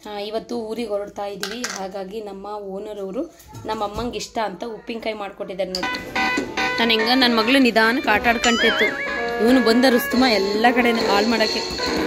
ಆ, ಇವತ್ತು ಊರಿಗೆ ಹೊರಡ್ತಾ ಇದ್ದೀವಿ ಹಾಗಾಗಿ ನಮ್ಮ ಓನರ್ ಅವರು ನಮ್ಮ ಅಮ್ಮಂಗೆ ಇಷ್ಟ ಅಂತ ಉಪ್ಪಿನಕಾಯಿ ಮಾಡಿಕೊಟ್ಟಿದ್ದಾರೆ ನೋಡಿ ನಾನು ಹೆಂಗ ನನ್ನ ಮಗಳು ನಿಧಾನಕ್ಕೆ ಆಟ ಆಡ್ಕೊಂತಿತ್ತು ಇವನು ಬಂದ ರುಸ್ತುಮ ಎಲ್ಲ ಕಡೆ ಹಾಳು ಮಾಡೋಕ್ಕೆ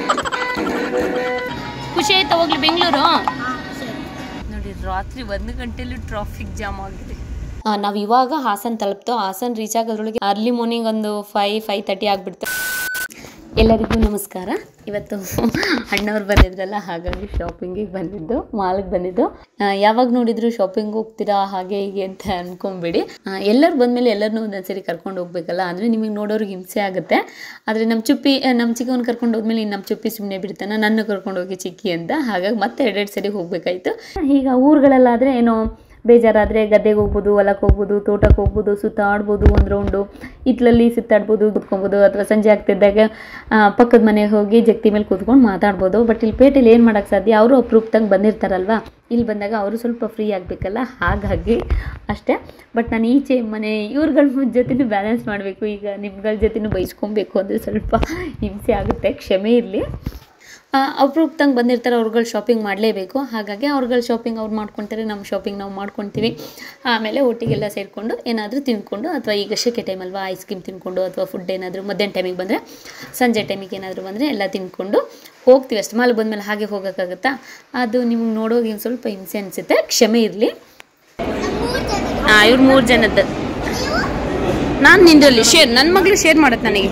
ಖುಷಿ ಆಯ್ತಾ ಹೋಗ್ಲಿ ಬೆಂಗಳೂರು ನೋಡಿ ರಾತ್ರಿ ಒಂದು ಗಂಟೆಲಿ ಟ್ರಾಫಿಕ್ ಜಾಮ್ ಆಗಿದೆ ನಾವು ಇವಾಗ ಹಾಸನ್ ತಲುಪ್ತು ಹಾಸನ್ ರೀಚ್ ಆಗೋದ್ರೊಳಗೆ ಅರ್ಲಿ ಮಾರ್ನಿಂಗ್ ಒಂದು ಫೈ ಫೈವ್ ತರ್ಟಿ ಆಗಿಬಿಡ್ತು ಎಲ್ಲರಿಗೂ ನಮಸ್ಕಾರ ಇವತ್ತು ಅಣ್ಣವ್ರು ಬಂದಿದ್ರಲ್ಲ ಹಾಗಾಗಿ ಶಾಪಿಂಗಿಗೆ ಬಂದಿದ್ದು ಮಾಲ್ಗೆ ಬಂದಿದ್ದು ಆ, ಯಾವಾಗ ನೋಡಿದ್ರು ಶಾಪಿಂಗ್ ಹೋಗ್ತೀರಾ ಹಾಗೆ ಹೀಗೆ ಅಂತ ಅನ್ಕೊಂಬಿಡಿ ಆ, ಎಲ್ಲರೂ ಬಂದಮೇಲೆ ಎಲ್ಲರನ್ನೂ ಒಂದೊಂದ್ಸರಿ ಕರ್ಕೊಂಡು ಹೋಗ್ಬೇಕಲ್ಲ ಅಂದರೆ ನಿಮಗೆ ನೋಡೋರಿಗೆ ಹಿಂಸೆ ಆಗುತ್ತೆ ಆದರೆ ನಮ್ಮ ಚುಪ್ಪಿ ನಮ್ಮ ಚಿಕ್ಕವನ್ನ ಕರ್ಕೊಂಡು ಹೋದ್ಮೇಲೆ ಇನ್ನು ನಮ್ಮ ಚುಪ್ಪಿ ಸುಮ್ಮನೆ ಬಿಡ್ತಾನೆ ನನ್ನ ಕರ್ಕೊಂಡು ಹೋಗಿ ಚಿಕ್ಕಿ ಅಂತ ಹಾಗಾಗಿ ಮತ್ತೆ ಎರಡೆರಡು ಸರಿ ಹೋಗ್ಬೇಕಾಯ್ತು ಈಗ ಊರುಗಳಲ್ಲಾದರೆ ಏನೋ ಬೇಜಾರಾದರೆ ಗದ್ದೆಗೆ ಹೋಗ್ಬೋದು ಹೊಲಕ್ಕೆ ಹೋಗ್ಬೋದು ತೋಟಕ್ಕೆ ಹೋಗ್ಬೋದು ಸುತ್ತಾಡ್ಬೋದು ಒಂದು ರೌಂಡು ಇತ್ಲಲ್ಲಿ ಸುತ್ತಾಡ್ಬೋದು ಕೂತ್ಕೊಬೋದು ಅಥವಾ ಸಂಜೆ ಆಗ್ತಿದ್ದಾಗ ಆ, ಪಕ್ಕದ ಮನೆಗೆ ಹೋಗಿ ಜಗ್ತಿ ಮೇಲೆ ಕೂತ್ಕೊಂಡು ಮಾತಾಡ್ಬೋದು ಬಟ್ ಇಲ್ಲಿ ಪೇಟೆಲಿ ಏನು ಮಾಡೋಕ್ಕೆ ಸಾಧ್ಯ ಅವರು ಅಪ್ರೂಪ್ದಂಗೆ ಬಂದಿರ್ತಾರಲ್ವ ಇಲ್ಲಿ ಬಂದಾಗ ಅವರು ಸ್ವಲ್ಪ ಫ್ರೀ ಆಗಬೇಕಲ್ಲ ಹಾಗಾಗಿ ಅಷ್ಟೇ ಬಟ್ ನಾನು ಈಚೆ ಮನೆ ಇವ್ರಗಳ ಜೊತೆನೂ ಬ್ಯಾಲೆನ್ಸ್ ಮಾಡಬೇಕು ಈಗ ನಿಮ್ಗಳ ಜೊತೆನೂ ಬೈಸ್ಕೊಬೇಕು ಅಂದರೆ ಸ್ವಲ್ಪ ಹಿಂಸೆ ಆಗುತ್ತೆ ಕ್ಷಮೆ ಇರಲಿ ಅಪ್ರೂಪ್ದಂಗೆ ಬಂದಿರ್ತಾರೆ ಅವ್ರುಗಳು ಶಾಪಿಂಗ್ ಮಾಡಲೇಬೇಕು ಹಾಗಾಗಿ ಅವ್ರುಗಳ ಶಾಪಿಂಗ್ ಅವ್ರು ಮಾಡ್ಕೊತಾರೆ ನಮ್ಮ ಶಾಪಿಂಗ್ ನಾವು ಮಾಡ್ಕೊತೀವಿ ಆಮೇಲೆ ಒಟ್ಟಿಗೆಲ್ಲ ಸೇರಿಕೊಂಡು ಏನಾದರೂ ತಿನ್ಕೊಂಡು ಅಥವಾ ಈಗ ಶೆಕೆ ಟೈಮಲ್ವಾ ಐಸ್ ಕ್ರೀಮ್ ತಿನ್ಕೊಂಡು ಅಥವಾ ಫುಡ್ ಏನಾದರೂ ಮಧ್ಯಾಹ್ನ ಟೈಮಿಗೆ ಬಂದರೆ ಸಂಜೆ ಟೈಮಿಗೆ ಏನಾದರೂ ಬಂದರೆ ಎಲ್ಲ ತಿನ್ಕೊಂಡು ಹೋಗ್ತೀವಿ ಅಷ್ಟು ಮಾಲ್ ಬಂದಮೇಲೆ ಹಾಗೆ ಹೋಗೋಕ್ಕಾಗುತ್ತಾ ಅದು ನಿಮ್ಗೆ ನೋಡೋಗಿ ಒಂದು ಸ್ವಲ್ಪ ಹಿಂಸೆ ಅನಿಸುತ್ತೆ ಕ್ಷಮೆ ಇರಲಿ ಹಾಂ ಇವ್ರು ಮೂರು ಜನದ್ದು ನಾನು ನಿಂದಲ್ಲಿ ಶೇರ್ ನನ್ನ ಮಗಳು ಶೇರ್ ಮಾಡತ್ತೆ ನನಗೆ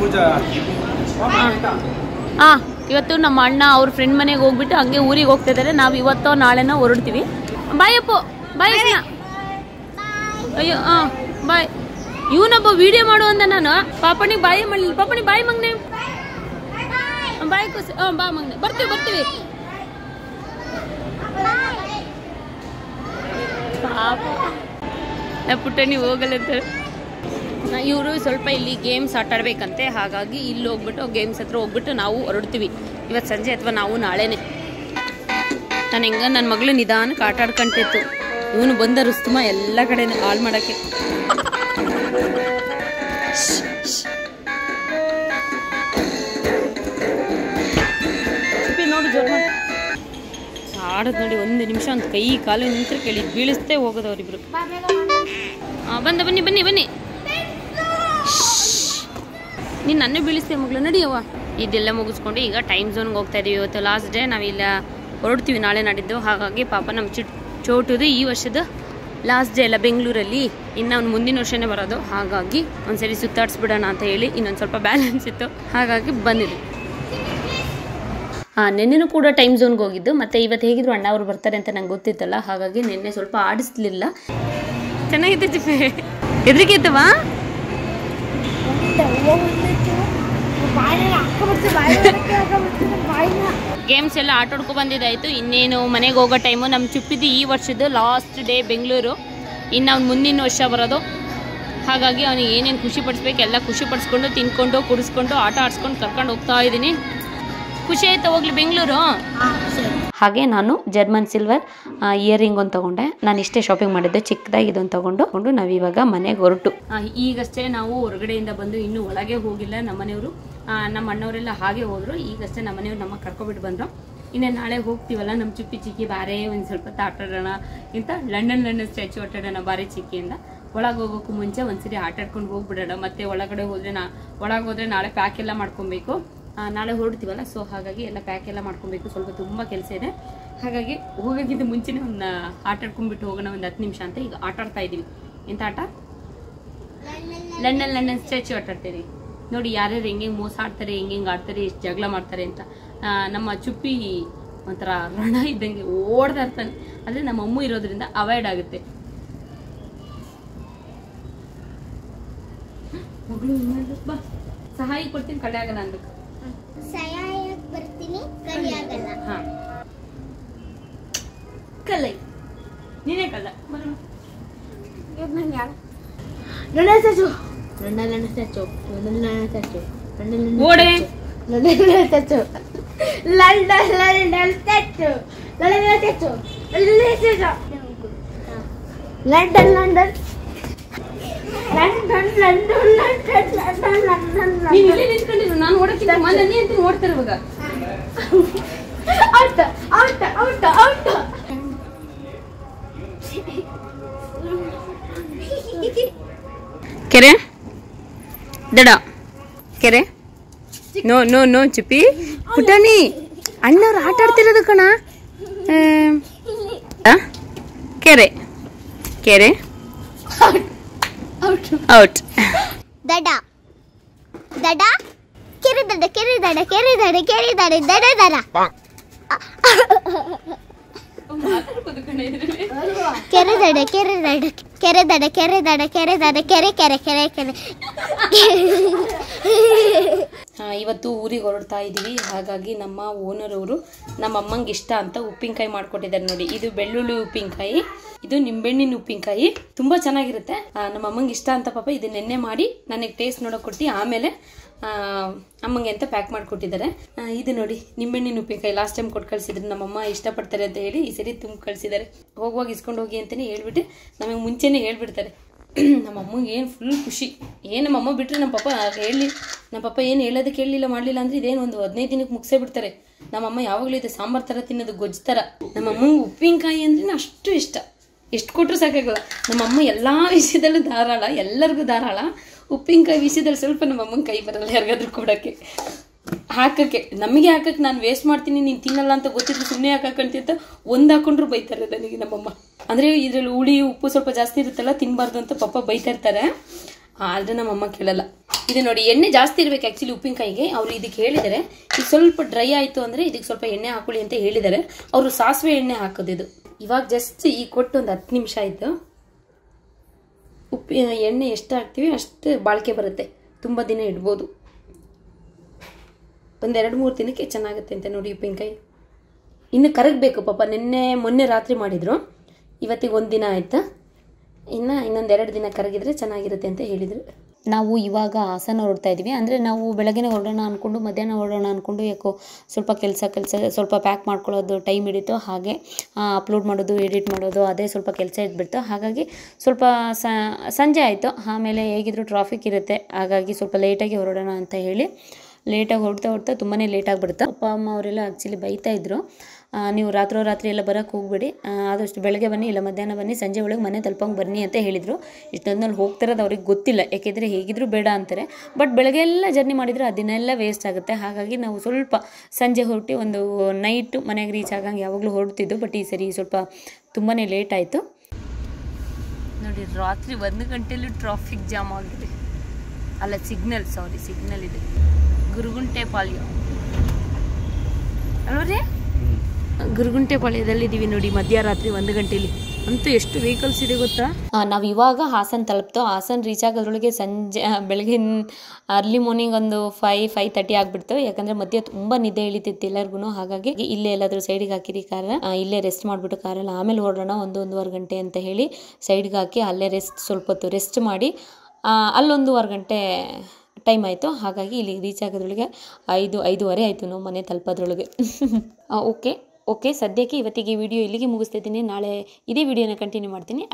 ಹಾಂ ಇವತ್ತು ನಮ್ಮ ಅಣ್ಣ ಅವ್ರ ಫ್ರೆಂಡ್ ಮನೆಗೆ ಹೋಗ್ಬಿಟ್ಟು ಹಂಗೆ ಊರಿಗೆ ಹೋಗ್ತಾ ಇದ್ದಾರೆ ನಾವು ಇವತ್ತೋ ನಾಳೆನೋ ಹೊರಡ್ತೀವಿ ಬಾಯ್ ಅಪ್ಪು ಬಾಯ್ ಅಣ್ಣ ಅಯ್ಯೋ ಹಾಂ ಬಾಯ್ ಇವನೊಬ್ಬ ವಿಡಿಯೋ ಮಾಡು ಅಂದ ನಾನು ಪಾಪಣಿಗೆ ಬಾಯಿ ಮಾಡಲಿಲ್ಲ ಪಾಪಣಿ ಬಾಯಿ ಮಗ್ನೆ ಬಾಯ್ ಕುಸ್ ಹಾಂ ಬಾ ಮಗ್ನೆ ಬರ್ತೀವಿ ಬರ್ತೀವಿ ಪಾಪ ನಾ ಪುಟ್ಟಣಿ ಹೋಗಲ್ಲ ಇವರು ಸ್ವಲ್ಪ ಇಲ್ಲಿ ಗೇಮ್ಸ್ ಆಟ ಆಡ್ಬೇಕಂತೆ ಹಾಗಾಗಿ ಇಲ್ಲಿ ಹೋಗ್ಬಿಟ್ಟು ಗೇಮ್ಸ್ ಹತ್ರ ಹೋಗ್ಬಿಟ್ಟು ನಾವು ಹೊರಡ್ತೀವಿ ಇವತ್ತು ಸಂಜೆ ಅಥವಾ ನಾವು ನಾಳೆನೆ ನಾನು ಹೆಂಗ ನನ್ನ ಮಗಳು ನಿಧಾನಕ್ಕೆ ಆಟ ಆಡ್ಕೊಂತಿತ್ತು ಇವನು ಬಂದ ರುಸ್ತುಮ ಎಲ್ಲ ಕಡೆ ಹಾಳು ಮಾಡೋಕ್ಕೆ ನೋಡಿ ಜೋರು ಆಡೋದು ನೋಡಿ ಒಂದು ನಿಮಿಷ ಒಂದು ಕೈ ಕಾಲು ನಿಂತರೆ ಕೇಳಿ ಬೀಳಿಸ್ತೇ ಹೋಗೋದು ಅವರಿಬ್ರು ಆ, ಬಂದ ಬನ್ನಿ ಬನ್ನಿ ಬನ್ನಿ ನೀನು ನನ್ನೇ ಬೀಳಿಸ್ತೇ ಮಗಳು ನಡಿಯವ್ವ ಇದೆಲ್ಲ ಮುಗಿಸ್ಕೊಂಡು ಈಗ ಟೈಮ್ ಝೋನ್ಗೆ ಹೋಗ್ತಾ ಇದೀವಿ ಇವತ್ತು ಲಾಸ್ಟ್ ಡೇ ನಾವಿಲ್ಲ ಹೊರಡ್ತೀವಿ ನಾಳೆ ನಾಡಿದ್ದು ಹಾಗಾಗಿ ಪಾಪ ನಮ್ಮ ಚಿಟ್ ಚೋಟುದು ಈ ವರ್ಷದ ಲಾಸ್ಟ್ ಡೇ ಎಲ್ಲ ಬೆಂಗಳೂರಲ್ಲಿ ಇನ್ನು ಅವ್ನು ಮುಂದಿನ ವರ್ಷನೇ ಬರೋದು ಹಾಗಾಗಿ ಒಂದ್ಸರಿ ಸುತ್ತಾಡಿಸ್ಬಿಡೋಣ ಅಂತ ಹೇಳಿ ಇನ್ನೊಂದು ಸ್ವಲ್ಪ ಬ್ಯಾಲೆನ್ಸ್ ಇತ್ತು ಹಾಗಾಗಿ ಬಂದಿದ್ವಿ ಹಾಂ ನಿನ್ನೆನೂ ಕೂಡ ಟೈಮ್ ಝೋನ್ಗೆ ಹೋಗಿದ್ದು ಮತ್ತು ಇವತ್ತು ಹೇಗಿದ್ರು ಅಣ್ಣ ಅವರು ಬರ್ತಾರೆ ಅಂತ ನಂಗೆ ಗೊತ್ತಿತ್ತಲ್ಲ ಹಾಗಾಗಿ ನಿನ್ನೆ ಸ್ವಲ್ಪ ಆಡಿಸ್ಲಿಲ್ಲ ಚೆನ್ನಾಗಿದೆ ಚಿಪ್ಪೆ ಹೆದರಿಕೆ ಇತ್ತವಾ ಗೇಮ್ಸ್ ಎಲ್ಲ ಆಟ ಆಡ್ಕೊ ಬಂದಿದ್ದಾಯ್ತು ಇನ್ನೇನು ಮನೆಗೆ ಹೋಗೋ ಟೈಮು ನಮ್ಮ ಚುಪ್ಪಿದ್ದು ಈ ವರ್ಷದ ಲಾಸ್ಟ್ ಡೇ ಬೆಂಗಳೂರು ಇನ್ನು ಅವ್ನು ಮುಂದಿನ ವರ್ಷ ಬರೋದು ಹಾಗಾಗಿ ಅವನಿಗೆ ಏನೇನು ಖುಷಿ ಪಡಿಸ್ಬೇಕು ಎಲ್ಲ ಖುಷಿ ಪಡಿಸ್ಕೊಂಡು ತಿನ್ಕೊಂಡು ಕುಡಿಸ್ಕೊಂಡು ಆಟ ಆಡ್ಸ್ಕೊಂಡು ಕರ್ಕೊಂಡು ಹೋಗ್ತಾ ಇದ್ದೀನಿ ಖುಷಿ ಆಯ್ತಾ ಹೋಗ್ಲಿ ಬೆಂಗಳೂರು ಹಾಗೆ ನಾನು ಜರ್ಮನ್ ಸಿಲ್ವರ್ ಇಯರಿಂಗ್ ಒಂದು ತಗೊಂಡೆ ನಾನು ಇಷ್ಟೇ ಶಾಪಿಂಗ್ ಮಾಡಿದ್ದೆ ಚಿಕ್ಕದಾಗಿ ಇದೊಂದು ತಗೊಂಡು ತಗೊಂಡು ನಾವು ಇವಾಗ ಮನೆಗೆ ಹೊರಟು ಈಗಷ್ಟೇ ನಾವು ಹೊರಗಡೆಯಿಂದ ಬಂದು ಇನ್ನೂ ಒಳಗೆ ಹೋಗಿಲ್ಲ ನಮ್ಮ ಮನೆಯವರು ನಮ್ಮ ಅಣ್ಣವರೆಲ್ಲ ಹಾಗೆ ಹೋದ್ರು ಈಗಷ್ಟೇ ನಮ್ಮ ಮನೆಯವ್ರು ನಮ್ಮ ಕರ್ಕೊಬಿಟ್ಟು ಬಂದರು ಇನ್ನು ನಾಳೆ ಹೋಗ್ತೀವಲ್ಲ ನಮ್ಮ ಚುಪ್ಪಿ ಚಿಕ್ಕಿ ಬಾರೇ ಒಂದು ಸ್ವಲ್ಪ ಹೊತ್ತು ಆಟ ಆಡೋಣ ಇಂತ ಲಂಡನ್ ಲಂಡನ್ ಸ್ಟ್ಯಾಚು ಆಟ ಆಡೋಣ ಬಾರಿ ಚಿಕ್ಕಿಯಿಂದ ಒಳಗೆ ಹೋಗೋಕ್ಕೂ ಮುಂಚೆ ಒಂದ್ಸರಿ ಆಟ ಆಡ್ಕೊಂಡು ಹೋಗ್ಬಿಡೋಣ ಮತ್ತೆ ಒಳಗಡೆ ಹೋದ್ರೆ ನಾ ಒಳಗೆ ಹೋದ್ರೆ ನಾಳೆ ಪ್ಯಾಕ್ ಎಲ್ಲ ಮಾಡ್ಕೊಬೇಕು ಆ, ನಾಳೆ ಹೊರಡ್ತೀವಲ್ಲ ಸೊ ಹಾಗಾಗಿ ಎಲ್ಲ ಪ್ಯಾಕ್ ಎಲ್ಲ ಮಾಡ್ಕೊಬೇಕು ಸ್ವಲ್ಪ ತುಂಬ ಕೆಲಸ ಇದೆ ಹಾಗಾಗಿ ಹೋಗೋಕ್ಕಿಂತ ಮುಂಚೆನೇ ಒಂದು ಆಟ ಆಡ್ಕೊಂಡ್ಬಿಟ್ಟು ಹೋಗೋಣ ಒಂದು ಹತ್ತು ನಿಮಿಷ ಅಂತ ಈಗ ಆಟ ಆಡ್ತಾ ಇದ್ದೀವಿ ಎಂತ ಆಟ ಲಂಡನ್ ಲಂಡನ್ ಸ್ಟ್ಯಾಚು ಆಟ ಆಡ್ತೀರಿ ನೋಡಿ ಯಾರ್ಯಾರು ಹೆಂಗೆ ಮೋಸ ಆಡ್ತಾರೆ ಹೆಂಗೆ ಹೆಂಗೆ ಆಡ್ತಾರೆ ಎಷ್ಟು ಜಗಳ ಮಾಡ್ತಾರೆ ಅಂತ ಆ, ನಮ್ಮ ಚುಪ್ಪಿ ಒಂಥರ ರಣ ಇದ್ದಂಗೆ ಓಡ್ತಾ ಇರ್ತಾನೆ ಆದರೆ ನಮ್ಮ ಅಮ್ಮು ಇರೋದ್ರಿಂದ ಅವಾಯ್ಡ್ ಆಗುತ್ತೆ ಮಗಳು ಇನ್ನೊಂದು ಬಾ ಸಹಾಯ ಕೊಡ್ತೀನಿ ಕಳೆ ಆಗಲ್ಲ ಅನ್ಬೇಕು ಸಹಾಯಕ್ ಬರ್ತೀನಿ ಕಲಿಯಾಗಲ್ಲ ಹಾ ಕಲೆ ನೀನೇ ಕಲ್ಲ ಬರೋಣ London statue London London statue London London statue London ಓಡೆ London London statue London London statue London statue London statue London London London London London London London ನೀನ್ ಇಲ್ಲೇ ನಿಂತ್ಕೊಂಡಿರು ನಾನು ಓಡಕ್ಕಿಂತ ಮೊನ್ನೆ ನೀ ಅಂತ ಓಡ್ತಾರೆ ಇವಾಗ ಔಟ್ ಔಟ್ ಔಟ್ ಕೆರೆ ನೋ ನೋ ನೋ ಚುಪ್ಪಿ ಪುಟಾಣಿ ಅಣ್ಣವ್ರು ಆಟ ಆಡ್ತಿರೋದು ಕಣ ಆಮ್, ಆ? ಕೆರೆ ಕೆರೆ ಔಟ್ ದಡ ದಡ ಕೆರೆ ದಡ ಕೆರೆ ದಡ ಕೆರೆ ದಡ ಕೆರೆ ದಡ ದಡ ದಡ ಕೆರೆ ದಡ ಕೆರೆ ದಡ ಕೆರೆ ದಡ ಕೆರೆ ದಡ ಕೆರೆ ದಡ ಕೆರೆ ಕೆರೆ ಕೆರೆ ಕೆರೆ ಆ, ಇವತ್ತು ಊರಿಗೆ ಹೊರಡ್ತಾ ಇದ್ದೀವಿ ಹಾಗಾಗಿ ನಮ್ಮ ಓನರ್ ಅವರು ನಮ್ಮ ಅಮ್ಮಂಗೆ ಇಷ್ಟ ಅಂತ ಉಪ್ಪಿನಕಾಯಿ ಮಾಡ್ಕೊಟ್ಟಿದ್ದಾರೆ ನೋಡಿ ಇದು ಬೆಳ್ಳುಳ್ಳಿ ಉಪ್ಪಿನಕಾಯಿ ಇದು ನಿಂಬೆಹಣ್ಣಿನ ಉಪ್ಪಿನಕಾಯಿ ತುಂಬಾ ಚೆನ್ನಾಗಿರುತ್ತೆ ಆ, ನಮ್ಮ ಅಮ್ಮಂಗೆ ಇಷ್ಟ ಅಂತ ಪಾಪ ಇದು ನೆನ್ನೆ ಮಾಡಿ ನನಗೆ ಟೇಸ್ಟ್ ನೋಡೋಕೆ ಕೊಟ್ಟು ಆಮೇಲೆ ಆ, ಅಮ್ಮಂಗೆ ಅಂತ ಪ್ಯಾಕ್ ಮಾಡಿಕೊಟ್ಟಿದ್ದಾರೆ ಇದು ನೋಡಿ ನಿಂಬೆಹಣ್ಣಿನ ಉಪ್ಪಿನಕಾಯಿ ಲಾಸ್ಟ್ ಟೈಮ್ ಕೊಟ್ಟು ಕಳಿಸಿದ್ರು ನಮ್ಮಮ್ಮ ಇಷ್ಟಪಡ್ತಾರೆ ಅಂತ ಹೇಳಿ ಈ ಸರಿ ತುಂಬ ಕಳಿಸಿದ್ದಾರೆ ಹೋಗುವಾಗ ಇಸ್ಕೊಂಡು ಹೋಗಿ ಅಂತಲೇ ಹೇಳ್ಬಿಟ್ಟು ನಮಗೆ ಮುಂಚೆನೇ ಹೇಳ್ಬಿಡ್ತಾರೆ ನಮ್ಮ ಅಮ್ಮಗೆ ಏನು ಫುಲ್ ಖುಷಿ ಏನು ನಮ್ಮ ಅಮ್ಮ ಬಿಟ್ಟರೆ ನಮ್ಮ ಪಾಪ ಹೇಳಿ ನಮ್ಮ ಪಾಪ ಏನು ಹೇಳೋದಕ್ಕೆ ಹೇಳಲಿಲ್ಲ ಮಾಡಲಿಲ್ಲ ಅಂದ್ರೆ ಇದೇನು ಒಂದು ಹದಿನೈದು ದಿನಕ್ಕೆ ಮುಗಿಸೇ ಬಿಡ್ತಾರೆ ನಮ್ಮಮ್ಮ ಯಾವಾಗಲೂ ಇದೆ ಸಾಂಬಾರ್ ಥರ ತಿನ್ನೋದು ಗೊಜ್ಜು ಥರ ನಮ್ಮ ಅಮ್ಮಂಗೆ ಉಪ್ಪಿನಕಾಯಿ ಅಂದ್ರೆ ಅಷ್ಟು ಇಷ್ಟ ಎಷ್ಟು ಕೊಟ್ಟರು ಸಾಕಾಗಲ್ಲ ನಮ್ಮ ಅಮ್ಮ ಎಲ್ಲ ವಿಷಯದಲ್ಲೂ ಧಾರಾಳ ಎಲ್ಲರಿಗೂ ಧಾರಾಳ ಉಪ್ಪಿನಕಾಯಿ ವಿಷಯದಲ್ಲಿ ಸ್ವಲ್ಪ ನಮ್ಮ ಅಮ್ಮನ ಕೈ ಬರಲ್ಲ ಯಾರಿಗಾದ್ರೂ ಕೊಡೋಕ್ಕೆ ಹಾಕಕ್ಕೆ ನಮಗೆ ಹಾಕಕ್ಕೆ ನಾನು ವೇಸ್ಟ್ ಮಾಡ್ತೀನಿ ನೀನು ತಿನ್ನಲ್ಲ ಅಂತ ಗೊತ್ತಿದ್ರು ಸುಮ್ಮನೆ ಹಾಕಕ್ಕಂತ ಅಂತ ಒಂದು ಹಾಕೊಂಡ್ರು ಬೈತಾರೆ ನನಗೆ ನಮ್ಮಮ್ಮ ಅಂದರೆ ಇದರಲ್ಲಿ ಹುಳಿ ಉಪ್ಪು ಸ್ವಲ್ಪ ಜಾಸ್ತಿ ಇರುತ್ತಲ್ಲ ತಿನ್ನಬಾರ್ದು ಅಂತ ಪಪ್ಪ ಬೈತಾ ಇರ್ತಾರೆ ಆದರೆ ನಮ್ಮಮ್ಮ ಕೇಳಲ್ಲ ಇದು ನೋಡಿ ಎಣ್ಣೆ ಜಾಸ್ತಿ ಇರಬೇಕು ಆ್ಯಕ್ಚುಲಿ ಉಪ್ಪಿನಕಾಯಿಗೆ ಅವರು ಇದಕ್ಕೆ ಹೇಳಿದ್ದಾರೆ ಈಗ ಸ್ವಲ್ಪ ಡ್ರೈ ಆಯಿತು ಅಂದರೆ ಇದಕ್ಕೆ ಸ್ವಲ್ಪ ಎಣ್ಣೆ ಹಾಕೊಳ್ಳಿ ಅಂತ ಹೇಳಿದ್ದಾರೆ ಅವರು ಸಾಸಿವೆ ಎಣ್ಣೆ ಹಾಕೋದು ಇದು ಇವಾಗ ಜಸ್ಟ್ ಈ ಕೊಟ್ಟು ಒಂದು ಹತ್ತು ನಿಮಿಷ ಆಯಿತು ಉಪ್ಪಿ ಎಣ್ಣೆ ಎಷ್ಟು ಹಾಕ್ತೀವಿ ಅಷ್ಟು ಬಾಳಿಕೆ ಬರುತ್ತೆ ತುಂಬ ದಿನ ಇಡ್ಬೋದು ಒಂದೆರಡು ಮೂರು ದಿನಕ್ಕೆ ಚೆನ್ನಾಗುತ್ತೆ ಅಂತ ನೋಡಿ ಉಪ್ಪಿನಕಾಯಿ ಇನ್ನು ಕರಗಬೇಕು ಪಾಪ ನಿನ್ನೆ ಮೊನ್ನೆ ರಾತ್ರಿ ಮಾಡಿದರು ಇವತ್ತಿಗೆ ಒಂದು ದಿನ ಆಯ್ತಾ ಇನ್ನು ಇನ್ನೊಂದು ಎರಡು ದಿನ ಕರಗಿದ್ರೆ ಚೆನ್ನಾಗಿರುತ್ತೆ ಅಂತ ಹೇಳಿದರು ನಾವು ಇವಾಗ ಹಾಸನ ಹೊರಡ್ತಾ ಇದ್ವಿ ಅಂದರೆ ನಾವು ಬೆಳಗ್ಗೆನೇ ಹೊರಡೋಣ ಅಂದ್ಕೊಂಡು ಮಧ್ಯಾಹ್ನ ಹೊರಡೋಣ ಅಂದ್ಕೊಂಡು ಯಾಕೋ ಸ್ವಲ್ಪ ಕೆಲಸ ಕೆಲಸ ಸ್ವಲ್ಪ ಪ್ಯಾಕ್ ಮಾಡ್ಕೊಳ್ಳೋದು ಟೈಮ್ ಹಿಡಿತು ಹಾಗೆ ಅಪ್ಲೋಡ್ ಮಾಡೋದು ಎಡಿಟ್ ಮಾಡೋದು ಅದೇ ಸ್ವಲ್ಪ ಕೆಲಸ ಇದ್ಬಿಡ್ತು ಹಾಗಾಗಿ ಸ್ವಲ್ಪ ಸಂಜೆ ಆಯಿತು ಆಮೇಲೆ ಹೇಗಿದ್ರು ಟ್ರಾಫಿಕ್ ಇರುತ್ತೆ ಹಾಗಾಗಿ ಸ್ವಲ್ಪ ಲೇಟಾಗಿ ಹೊರಡೋಣ ಅಂತ ಹೇಳಿ ಲೇಟಾಗಿ ಹೊರಡ್ತಾ ಹೊರಡ್ತಾ ತುಂಬಾ ಲೇಟ್ ಆಗಿಬಿಡುತ್ತೆ ಅಪ್ಪ ಅಮ್ಮ ಅವರೆಲ್ಲ ಆ್ಯಕ್ಚುಲಿ ಬೈತಾ ಇದ್ರು ಆ, ನೀವು ರಾತ್ರೋ ರಾತ್ರಿ ಎಲ್ಲ ಬರೋಕ್ಕೆ ಹೋಗ್ಬೇಡಿ ಆ, ಆದಷ್ಟು ಬೆಳಗ್ಗೆ ಬನ್ನಿ ಇಲ್ಲ ಮಧ್ಯಾಹ್ನ ಬನ್ನಿ ಸಂಜೆ ಒಳಗೆ ಮನೆ ತಲುಪಂಗೆ ಬನ್ನಿ ಅಂತ ಹೇಳಿದರು ಇಷ್ಟೊಂದಲ್ಲಿ ಹೋಗ್ತಿರೋದು ಅವ್ರಿಗೆ ಗೊತ್ತಿಲ್ಲ ಯಾಕೆಂದರೆ ಹೇಗಿದ್ರು ಬೇಡ ಅಂತಾರೆ ಬಟ್ ಬೆಳಗ್ಗೆ ಎಲ್ಲ ಜರ್ನಿ ಮಾಡಿದರೆ ಅದನ್ನೆಲ್ಲ ವೇಸ್ಟ್ ಆಗುತ್ತೆ ಹಾಗಾಗಿ ನಾವು ಸ್ವಲ್ಪ ಸಂಜೆ ಹೊರಟಿ ಒಂದು ನೈಟು ಮನೆಗೆ ರೀಚ್ ಆಗಂಗೆ ಯಾವಾಗಲೂ ಹೊರಡ್ತಿದ್ದು ಬಟ್ ಈ ಸರಿ ಸ್ವಲ್ಪ ತುಂಬಾ ಲೇಟ್ ಆಯಿತು ನೋಡಿ ರಾತ್ರಿ ಒಂದು ಗಂಟೆಲಿ ಟ್ರಾಫಿಕ್ ಜಾಮ್ ಆಗಿದೆ ಅಲ್ಲ ಸಿಗ್ನಲ್ ಸಾರಿ ಸಿಗ್ನಲ್ ಇದೆ ಗುರುಗುಂಟೆ ಪಾಳ್ಯ ಅಲ್ವರಿ ಗುರುಗುಂಟೆ ಪಾಳ್ಯದಲ್ಲಿ ಇದೀವಿ ನೋಡಿ ಮಧ್ಯರಾತ್ರಿ ಒಂದು ಗಂಟೆಲಿ ಅಂತೂ ಎಷ್ಟು ವೆಹಿಕಲ್ಸ್ ಇದೆ ಗೊತ್ತಾ ನಾವು ಇವಾಗ ಹಾಸನ್ ತಲುಪ್ತು ಹಾಸನ್ ರೀಚ್ ಆಗೋದ್ರೊಳಗೆ ಸಂಜೆ ಆ, ಬೆಳಗಿನ ಅರ್ಲಿ ಮಾರ್ನಿಂಗ್ ಒಂದು ಫೈ ಫೈವ್ ತರ್ಟಿ ಆಗ್ಬಿಡ್ತು ಯಾಕಂದ್ರೆ ಮಧ್ಯೆ ತುಂಬ ನಿದ್ದೆ ಇಳಿತಿತ್ತು ಎಲ್ಲರಿಗೂ ಹಾಗಾಗಿ ಇಲ್ಲೇ ಎಲ್ಲಾದರೂ ಸೈಡಿಗೆ ಹಾಕಿರಿ ಕಾರ ಇಲ್ಲೇ ರೆಸ್ಟ್ ಮಾಡಿಬಿಟ್ಟು ಕಾರಲ್ಲಿ ಆಮೇಲೆ ಹೊರಡೋಣ ಒಂದು ಒಂದೂವರೆ ಗಂಟೆ ಅಂತ ಹೇಳಿ ಸೈಡ್ಗೆ ಹಾಕಿ ಅಲ್ಲೇ ರೆಸ್ಟ್ ಸ್ವಲ್ಪ ಹೊತ್ತು ರೆಸ್ಟ್ ಮಾಡಿ ಆ, ಅಲ್ಲೊಂದೂವರೆ ಗಂಟೆ ಟೈಮ್ ಆಯಿತು ಹಾಗಾಗಿ ಇಲ್ಲಿ ರೀಚ್ ಆಗೋದ್ರೊಳಗೆ ಐದು ಐದೂವರೆ ಆಯಿತು ನಾವು ಮನೆ ತಲುಪೋದ್ರೊಳಗೆ ಓಕೆ ಓಕೆ ಸದ್ಯಕ್ಕೆ ಇವತ್ತಿಗೆ ಈ ವಿಡಿಯೋ ಇಲ್ಲಿಗೆ ಮುಗಿಸ್ತಿದ್ದೀನಿ ನಾಳೆ ಇದೇ ವಿಡಿಯೋನ ಕಂಟಿನ್ಯೂ ಮಾಡ್ತೀನಿ